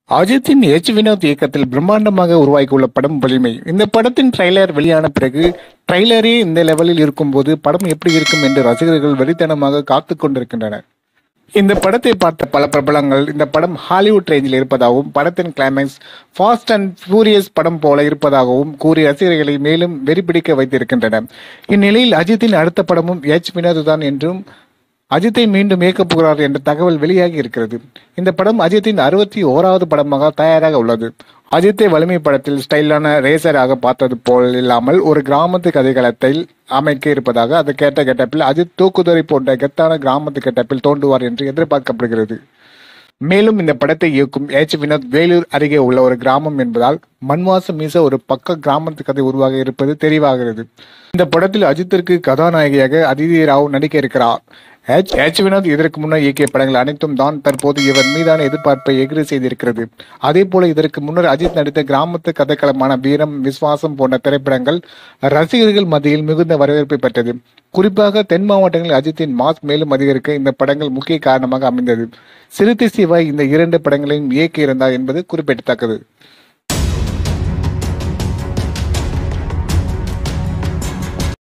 அஜித்தின் எச் வினோத் இயக்கத்தில் பிரம்மாண்டமாக உருவாகியுள்ள படம் வலிமை இந்த படத்தின் ட்ரைலர் வெளியான பிறகு ட்ரைலரே இந்த லெவலில் இருக்கும்போது படம் எப்படி இருக்கும் என்று ரசிகர்கள் வெறித்தனமாக காத்து கொண்டிருக்கின்றனர் இந்த படத்தை பார்த்த பல பிரபலங்கள் இந்த படம் ஹாலிவுட் ரேஞ்சில் இருப்பதாகவும் படத்தின் கிளைமேக்ஸ் ஃபாஸ்ட் அண்ட் ஃபியூரியஸ் படம் போல இருப்பதாகவும் கூறி ரசிகர்களை மேலும் வெறிபிடிக்க வைத்திருக்கின்றனர் இந்நிலையில் அஜித்தின் அடுத்த படமும் எச் வினோத் தான் என்றும் அஜித்தை மீண்டும் இயக்கப் போகிறார் என்ற தகவல் வெளியாகி இருக்கிறது இந்த படம் அஜித்தின் அறுபத்தி ஓராவது படமாக தயாராக உள்ளது அஜித்தை வலிமை படத்தில் ஸ்டைலான ரேசராக பார்த்தது போல் இல்லாமல் ஒரு கிராமத்து கதைக்களத்தில் அமைக்க இருப்பதாக அது கேட்ட கெட்டப்பில் அஜித் தூக்குதுறை போன்ற கெத்தான கிராமத்து கெட்டப்பில் தோன்றுவார் என்று எதிர்பார்க்கப்படுகிறது மேலும் இந்த படத்தை இயக்கும் எச் வினோத் வேலூர் அருகே உள்ள ஒரு கிராமம் என்பதால் மண்வாசம் மீச ஒரு பக்க கிராமத்து கதை உருவாக இருப்பது தெரிவாகிறது இந்த படத்தில் அஜித்திற்கு கதாநாயகியாக அதிதி ராவ் நடிக்க இருக்கிறார் எச் எச் வினோத் இதற்கு முன்னர் இயக்கிய படங்கள் அனைத்தும் தான் தற்போது இவர் மீதான எதிர்பார்ப்பை எகிரி செய்திருக்கிறது அதே போல இதற்கு முன்னர் அஜித் நடித்த கிராமத்து கதைக்களமான வீரம் விஸ்வாசம் போன்ற திரைப்படங்கள் ரசிகர்கள் மத்தியில் மிகுந்த வரவேற்பை பெற்றது குறிப்பாக தென் மாவட்டங்களில் அஜித்தின் மாஸ் மேலும் அதிகரிக்க இந்த படங்கள் முக்கிய காரணமாக அமைந்தது சிறுத்தை சிவாய் இந்த இரண்டு படங்களையும் இயக்கியிருந்தார் என்பது குறிப்பிடத்தக்கது